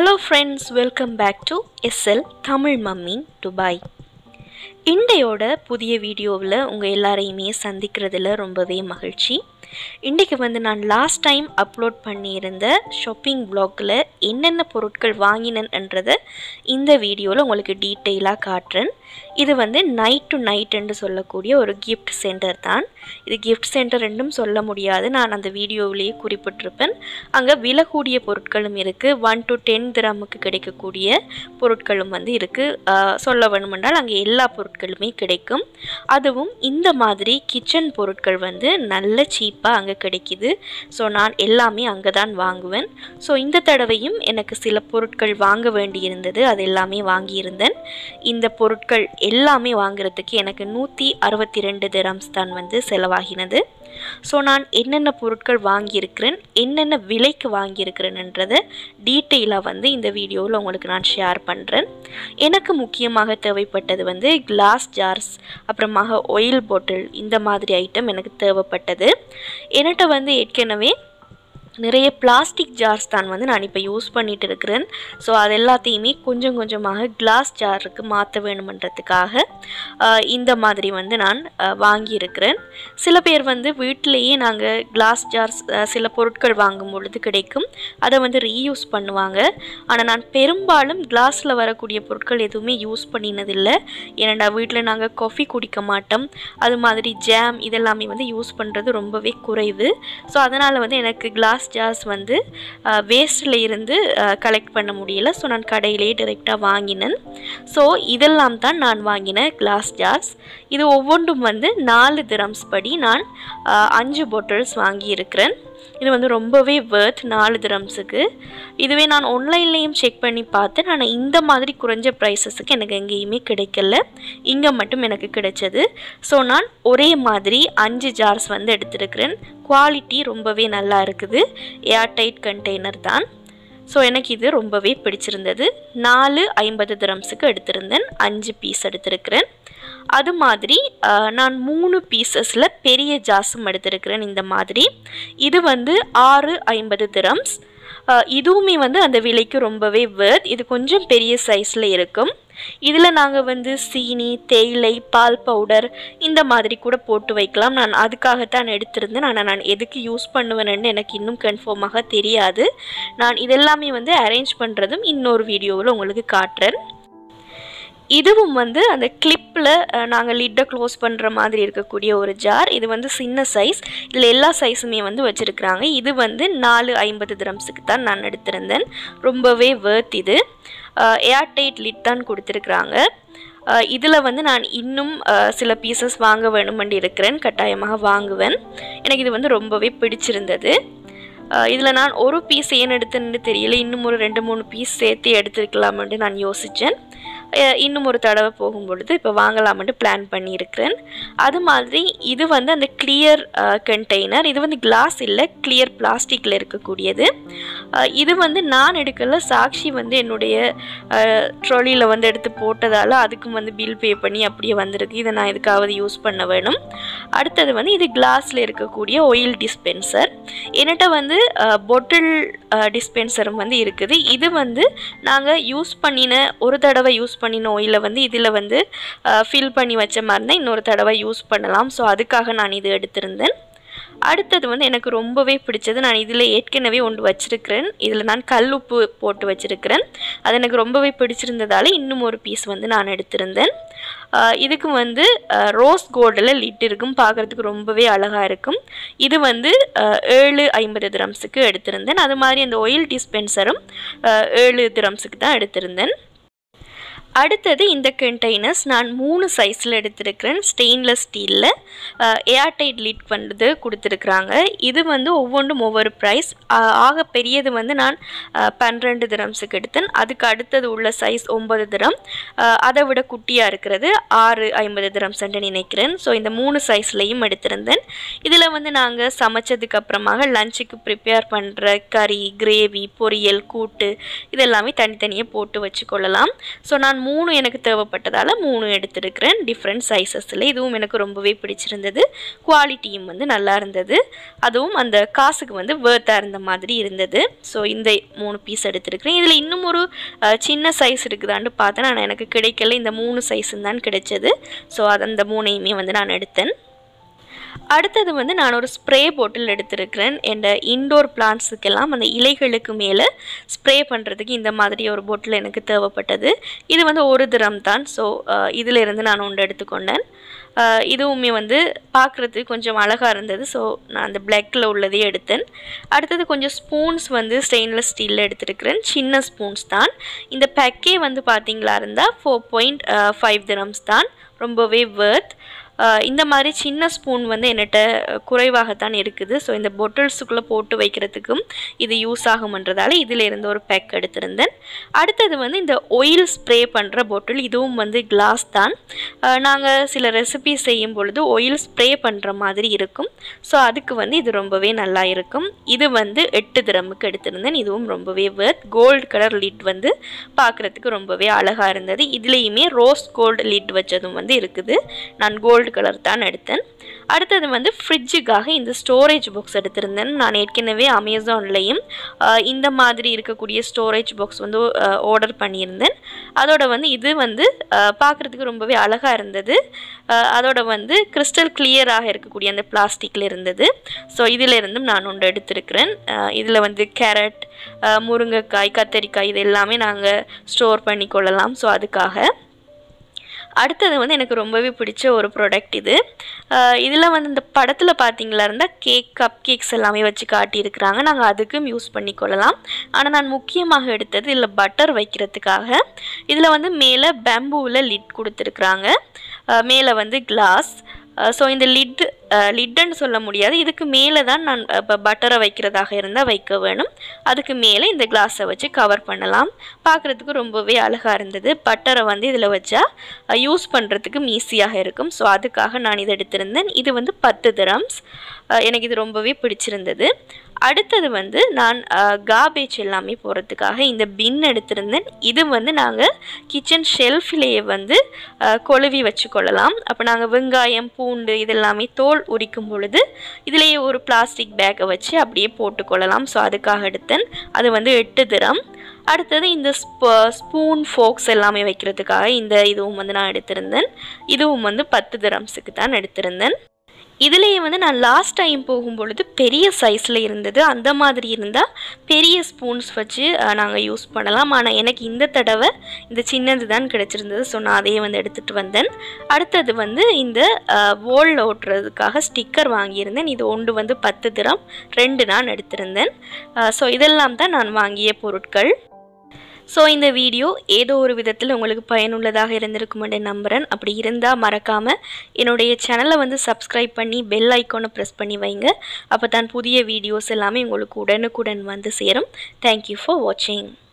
hello friends welcome back to S L Tamil mummy Dubai இண்டையோட புதிய வீடியோவில் உங்கள் எல்லாரையுமே சந்திக்கிறதுல ரொம்பவே மகிழ்ச்சி இன்றைக்கு வந்து நான் லாஸ்ட் டைம் அப்லோட் பண்ணியிருந்த ஷாப்பிங் ப்ளாகில் என்னென்ன பொருட்கள் வாங்கினேன்றதை இந்த வீடியோவில் உங்களுக்கு டீட்டெயிலாக காட்டுறேன் இது வந்து நைட் டு நைட் என்று சொல்லக்கூடிய ஒரு கிஃப்ட் சென்டர் தான் இது கிஃப்ட் சென்டர் என்றும் சொல்ல முடியாது நான் அந்த வீடியோவிலேயே குறிப்பிட்டிருப்பேன் அங்கே விலை கூடிய பொருட்களும் இருக்குது ஒன் டு டென் கிராமுக்கு கிடைக்கக்கூடிய பொருட்களும் வந்து இருக்குது சொல்ல வேணுமென்றால் அங்கே எல்லா பொருட்களுமே கிடைக்கும் அதுவும் இந்த மாதிரி கிச்சன் பொருட்கள் வந்து நல்ல சீப்பாக அங்கே கிடைக்கிது ஸோ நான் எல்லாமே அங்கே தான் வாங்குவேன் ஸோ இந்த தடவையும் எனக்கு சில பொருட்கள் வாங்க வேண்டியிருந்தது அது எல்லாமே வாங்கியிருந்தேன் இந்த பொருட்கள் எல்லாமே வாங்குறதுக்கு எனக்கு நூற்றி அறுபத்தி ரெண்டு திரம்ஸ் தான் வந்து செலவாகினது ஸோ நான் என்னென்ன பொருட்கள் வாங்கியிருக்கிறேன் என்னென்ன விலைக்கு வாங்கியிருக்கிறேன்ன்றதை டீட்டெயிலாக வந்து இந்த வீடியோவில் உங்களுக்கு நான் ஷேர் பண்ணுறேன் எனக்கு முக்கியமாக தேவைப்பட்டது வந்து கிளாஸ் ஜார்ஸ் அப்புறமாக ஆயில் பாட்டில் இந்த மாதிரி ஐட்டம் எனக்கு தேவைப்பட்டது என்கிட்ட வந்து ஏற்கனவே நிறைய பிளாஸ்டிக் ஜார்ஸ் தான் வந்து நான் இப்போ யூஸ் பண்ணிட்டு இருக்கிறேன் ஸோ அது எல்லாத்தையுமே கொஞ்சம் கொஞ்சமாக கிளாஸ் ஜாருக்கு மாற்ற வேணுமன்றதுக்காக ஆஹ், இந்த மாதிரி வந்து நான் ஆஹ், வாங்கியிருக்கிறேன் சில பேர் வந்து வீட்டிலேயே நாங்கள் கிளாஸ் ஜார்ஸ் ஆஹ், சில பொருட்கள் வாங்கும் பொழுது கிடைக்கும் அதை வந்து ரீயூஸ் பண்ணுவாங்க ஆனால் நான் பெரும்பாலும் கிளாஸில் வரக்கூடிய பொருட்கள் எதுவுமே யூஸ் பண்ணினதில்லை ஏன்னா வீட்டில் நாங்கள் காஃபி குடிக்க மாட்டோம் அது மாதிரி ஜாம் இதெல்லாமே வந்து யூஸ் பண்ணுறது ரொம்பவே குறைவு ஸோ அதனால் வந்து எனக்கு கிளாஸ் ஜார்ஸ் வந்து வேஸ்ட்டில் இருந்து கலெக்ட் பண்ண முடியல ஸோ நான் கடையிலேயே டைரெக்டாக வாங்கினேன் ஸோ இதெல்லாம் தான் நான் வாங்கின கிளாஸ் ஜார்ஸ் இது ஒவ்வொன்றும் வந்து நாலு திரம்ஸ் படி நான் அஹ், அஞ்சு பாட்டில்ஸ் வாங்கியிருக்கிறேன் இது வந்து ரொம்பவே வேர்த் நாலு திரம்ஸுக்கு இதுவே நான் ஆன்லைன்லேயும் செக் பண்ணி பார்த்தேன் ஆனால் இந்த மாதிரி குறைஞ்ச ப்ரைஸஸுக்கு எனக்கு எங்கேயுமே கிடைக்கல இங்கே மட்டும் எனக்கு கிடைச்சது ஸோ நான் ஒரே மாதிரி அஞ்சு ஜார்ஸ் வந்து எடுத்திருக்கிறேன் குவாலிட்டி ரொம்பவே நல்லா இருக்குது ஏர்டைட் கண்டெய்னர் தான் ஸோ எனக்கு இது ரொம்பவே பிடிச்சிருந்தது நாலு ஐம்பது திரம்ஸுக்கு எடுத்திருந்தேன் அஞ்சு பீஸ் எடுத்திருக்கிறேன் அது மாதிரி ஆஹ், நான் மூணு பீசஸில் பெரிய ஜாஸும் எடுத்திருக்கிறேன் இந்த மாதிரி இது வந்து ஆறு ஐம்பது திரம்ஸ் ஆஹ், இதுவுமே வந்து அந்த விலைக்கு ரொம்பவே வேர்த் இது கொஞ்சம் பெரிய சைஸில் இருக்கும் இதில் நாங்கள் வந்து சீனி தேயிலை பால் பவுடர் இந்த மாதிரி கூட போட்டு வைக்கலாம் நான் அதுக்காகத்தான் எடுத்திருந்தேன் ஆனால் நான் எதுக்கு யூஸ் பண்ணுவேன்னு எனக்கு இன்னும் கன்ஃபார்மாக தெரியாது நான் இதெல்லாமே வந்து அரேஞ்ச் பண்ணுறதும் இன்னொரு வீடியோவில் உங்களுக்கு காட்டுறேன் இதுவும் வந்து அந்த கிளிப்பில் நாங்கள் லிட்டை க்ளோஸ் பண்ணுற மாதிரி இருக்கக்கூடிய ஒரு ஜார் இது வந்து சின்ன சைஸ் இதில் எல்லா சைஸுமே வந்து வச்சுருக்குறாங்க இது வந்து நாலு ஐம்பது திரம்ஸுக்கு தான் நான் எடுத்திருந்தேன் ரொம்பவே வேர்த் இது ஏர்டைட் லிட் தான் கொடுத்துருக்குறாங்க இதில் வந்து நான் இன்னும் அஹ், சில பீசஸ் வாங்க வேணுமென்று இருக்கிறேன் கட்டாயமாக வாங்குவேன் எனக்கு இது வந்து ரொம்பவே பிடிச்சிருந்தது இதில் நான் ஒரு பீஸ் ஏன் எடுத்தேன்னு தெரியல இன்னும் ஒரு ரெண்டு மூணு பீஸ் சேர்த்து எடுத்துருக்கலாமென்று நான் யோசித்தேன் இன்னும் ஒரு தடவை போகும் பொழுது இப்போ வாங்கலாமென்று பிளான் பண்ணியிருக்கிறேன் அது மாதிரி இது வந்து அந்த கிளியர் கண்டெய்னர் இது வந்து கிளாஸ் இல்லை கிளியர் பிளாஸ்டிக்கில் இருக்கக்கூடியது அஹ், இது வந்து நான் எடுக்கல சாக்ஷி வந்து என்னுடைய ட்ராலியில் வந்து எடுத்து போட்டதால் அதுக்கும் வந்து பில் பே பண்ணி அப்படியே வந்திருக்கு இதை நான் எதுக்காவது யூஸ் பண்ண வேணும் அடுத்தது வந்து இது கிளாஸில் இருக்கக்கூடிய ஆயில் டிஸ்பென்சர் என்கிட்ட வந்து பொட்டில் டிஸ்பென்சரும் வந்து இருக்குது இது வந்து நாங்கள் யூஸ் பண்ணின ஒரு தடவை யூஸ் பண்ணின ஆயிலை வந்து இதில் வந்து ஃபில் பண்ணி வச்ச மாதிரி இருந்தால் இன்னொரு தடவை யூஸ் பண்ணலாம் ஸோ அதுக்காக நான் இது எடுத்திருந்தேன் அடுத்தது வந்து எனக்கு ரொம்பவே பிடிச்சது நான் இதில் ஏற்கனவே ஒன்று வச்சுருக்கிறேன் இதில் நான் கல்லுப்பு போட்டு வச்சுருக்கிறேன் அது எனக்கு ரொம்பவே பிடிச்சிருந்ததால் இன்னும் ஒரு பீஸ் வந்து நான் எடுத்திருந்தேன் ஆஹ் இதுக்கு வந்து ரோஸ் கோல்டில் லிட் இருக்கும் பார்க்குறதுக்கு ரொம்பவே அழகாக இருக்கும் இது வந்து ஆஹ் ஏழு ஐம்பது திரம்ஸுக்கு எடுத்திருந்தேன் அது மாதிரி அந்த ஆயில் டிஸ்பென்சரும் ஆஹ் ஏழு திரம்ஸுக்கு தான் எடுத்திருந்தேன் அடுத்தது இந்த கண்டெய்னர்ஸ் நான் மூணு சைஸில் எடுத்திருக்கிறேன் ஸ்டெயின்லெஸ் ஸ்டீலில் ஏர்டைட் லிட் வந்து கொடுத்துருக்குறாங்க இது வந்து ஒவ்வொன்றும் ஒவ்வொரு ப்ரைஸ் ஆக பெரியது வந்து நான் அஹ், பன்னிரெண்டு திரம்ஸுக்கு எடுத்தேன் அதுக்கு அடுத்தது உள்ள சைஸ் ஒன்பது திரம் அஹ், அதை விட குட்டியாக இருக்கிறது ஆறு ஐம்பது திரம்ஸ்ன்னு நினைக்கிறேன் ஸோ இந்த மூணு சைஸ்லையும் எடுத்திருந்தேன் இதில் வந்து நாங்கள் சமைச்சதுக்கு அப்புறமாக லஞ்சுக்கு ப்ரிப்பேர் பண்ணுற கறி கிரேவி பொரியல் கூட்டு இதெல்லாமே தனித்தனியாக போட்டு வச்சுக்கொள்ளலாம் ஸோ நான் மூணு எனக்கு தேவைப்பட்டதால் மூணு எடுத்திருக்கிறேன் டிஃப்ரெண்ட் சைஸஸில் இதுவும் எனக்கு ரொம்பவே பிடிச்சிருந்தது குவாலிட்டியும் வந்து நல்லா இருந்தது அதுவும் அந்த காசுக்கு வந்து வேர்த்தாக இருந்த மாதிரி இருந்தது ஸோ இந்த மூணு பீஸ் எடுத்திருக்கிறேன் இதில் இன்னும் ஒரு அஹ், சின்ன சைஸ் இருக்குதான்னு பார்த்தேன் ஆனால் எனக்கு கிடைக்கல இந்த மூணு சைஸும் தான் கிடைச்சது ஸோ அது அந்த மூணையுமே வந்து நான் எடுத்தேன் அடுத்தது வந்து நான் ஒரு ஸ்ப்ரே பாட்டில் எடுத்திருக்கிறேன் என் இன்டோர் பிளான்ட்ஸுக்கெல்லாம் அந்த இலைகளுக்கு மேலே ஸ்ப்ரே பண்ணுறதுக்கு இந்த மாதிரி ஒரு பாட்டில் எனக்கு தேவைப்பட்டது இது வந்து ஒரு திரம் தான் ஸோ இதில் இருந்து நான் ஒன்று எடுத்துக்கொண்டேன் அஹ், இதுவுமே வந்து பார்க்குறதுக்கு கொஞ்சம் அழகாக இருந்தது ஸோ நான் அந்த பிளாக்கில் உள்ளதே எடுத்தேன் அடுத்தது கொஞ்சம் ஸ்பூன்ஸ் வந்து ஸ்டெயின்லெஸ் ஸ்டீலில் எடுத்திருக்கிறேன் சின்ன ஸ்பூன்ஸ் தான் இந்த பேக்கே வந்து பார்த்தீங்களா இருந்தால் ஃபோர் பாயிண்ட் ஃபைவ் திரம்ஸ் தான் ரொம்பவே வேர்த் ஆஹ் இந்த மாதிரி சின்ன ஸ்பூன் வந்து என்கிட்ட குறைவாகத்தான் இருக்குது ஸோ இந்த பொட்டில்ஸுக்குள்ளே போட்டு வைக்கிறதுக்கும் இது யூஸ் ஆகுமன்றதால இதில் இருந்து ஒரு பேக் எடுத்திருந்தேன் அடுத்தது வந்து இந்த ஒயில் ஸ்ப்ரே பண்ணுற பொட்டில் இதுவும் வந்து கிளாஸ் தான் நாங்கள் சில ரெசிபி செய்யும் பொழுது ஒயில் ஸ்ப்ரே பண்ணுற மாதிரி இருக்கும் ஸோ அதுக்கு வந்து இது ரொம்பவே நல்லா இருக்கும் இது வந்து எட்டு திரமுக்கு எடுத்திருந்தேன் இதுவும் ரொம்பவே வேர்த் கோல்டு கலர் லிட் வந்து பார்க்குறதுக்கு ரொம்பவே அழகாக இருந்தது இதுலேயுமே ரோஸ் கோல்டு லிட் வச்சதும் வந்து இருக்குது நான் கோல்டு கலர் தான் எடுத்தேன் அடுத்தது வந்து ஃப்ரிட்ஜுக்காக இந்த ஸ்டோரேஜ் பாக்ஸ் எடுத்திருந்தேன் நான் ஏற்கனவே அமேசான்லேயும் இந்த மாதிரி இருக்கக்கூடிய ஸ்டோரேஜ் பாக்ஸ் வந்து ஆர்டர் பண்ணியிருந்தேன் அதோட வந்து இது வந்து பார்க்குறதுக்கு ரொம்பவே அழகாக இருந்தது அஹ், அதோட வந்து கிறிஸ்டல் கிளியராக இருக்கக்கூடிய அந்த பிளாஸ்டிக்கில் இருந்தது ஸோ இதில் இருந்தும் நான் ஒன்று எடுத்திருக்கிறேன் இதில் வந்து கேரட் முருங்கைக்காய் கத்தரிக்காய் இது எல்லாமே நாங்கள் ஸ்டோர் பண்ணி கொள்ளலாம் ஸோ அதுக்காக அடுத்தது வந்து எனக்கு ரொம்பவே பிடிச்ச ஒரு ப்ராடக்ட் இது இதில் வந்து இந்த படத்தில் பார்த்தீங்களா இருந்தால் கேக் கப் கேக்ஸ் எல்லாமே வச்சு காட்டியிருக்கிறாங்க நாங்கள் அதுக்கும் யூஸ் பண்ணிக்கொள்ளலாம் ஆனால் நான் முக்கியமாக எடுத்தது இதில் பட்டர் வைக்கிறதுக்காக இதில் வந்து மேலே பேம்பூவில் லிட் கொடுத்துருக்குறாங்க மேலே வந்து கிளாஸ் ஸோ இந்த லிட் லிட்டுன்னு சொல்ல முடியாது இதுக்கு மேலே தான் நான் இப்போ பட்டரை வைக்கிறதாக இருந்தால் வைக்க வேணும் அதுக்கு மேலே இந்த கிளாஸை வச்சு கவர் பண்ணலாம் பார்க்குறதுக்கு ரொம்பவே அழகாக இருந்தது பட்டரை வந்து இதில் வச்சா யூஸ் பண்ணுறதுக்கு ஈஸியாக இருக்கும் ஸோ அதுக்காக நான் இதை எடுத்திருந்தேன் இது வந்து பத்து திரம்ஸ் எனக்கு இது ரொம்பவே பிடிச்சிருந்தது அடுத்தது வந்து நான் காபேஜ் எல்லாமே போகிறதுக்காக இந்த பின் எடுத்திருந்தேன் இது வந்து நாங்கள் கிச்சன் ஷெல்ஃபிலேயே வந்து அஹ், கொழுவி வச்சுக்கொள்ளலாம் அப்போ நாங்கள் வெங்காயம் பூண்டு இதெல்லாமே தோல் உரிக்கும் பொழுது இதிலேயே ஒரு பிளாஸ்டிக் பேக்கை வச்சு அப்படியே போட்டுக்கொள்ளலாம் ஸோ அதுக்காக எடுத்தேன் அது வந்து எட்டு திரம் அடுத்தது இந்த ஸ்ப ஸ்பூன் ஃபோக்ஸ் எல்லாமே வைக்கிறதுக்காக இந்த இதுவும் வந்து நான் எடுத்திருந்தேன் இதுவும் வந்து பத்து திரம்ஸுக்கு தான் எடுத்திருந்தேன் இதுலேயே வந்து நான் லாஸ்ட் டைம் போகும்பொழுது பெரிய சைஸில் இருந்தது அந்த மாதிரி இருந்தால் பெரிய ஸ்பூன்ஸ் வச்சு நாங்கள் யூஸ் பண்ணலாம் ஆனால் எனக்கு இந்த தடவை இந்த சின்னது தான் கிடச்சிருந்தது ஸோ நான் அதையே வந்து எடுத்துகிட்டு வந்தேன் அடுத்தது வந்து இந்த வோலில் ஓட்டுறதுக்காக ஸ்டிக்கர் வாங்கியிருந்தேன் இது ஒன்று வந்து பத்து திரம் ரெண்டு நான் எடுத்திருந்தேன் ஸோ இதெல்லாம் தான் நான் வாங்கிய பொருட்கள் ஸோ இந்த வீடியோ ஏதோ ஒரு விதத்தில் உங்களுக்கு பயனுள்ளதாக இருந்திருக்குமென்று நம்புகிறேன் அப்படி இருந்தால் மறக்காமல் என்னுடைய சேனலை வந்து சப்ஸ்கிரைப் பண்ணி பெல் ஐக்கானை ப்ரெஸ் பண்ணி வைங்க அப்போ தான் புதிய வீடியோஸ் எல்லாமே உங்களுக்கு உடனுக்குடன் வந்து சேரும் தேங்க்யூ ஃபார் வாட்சிங்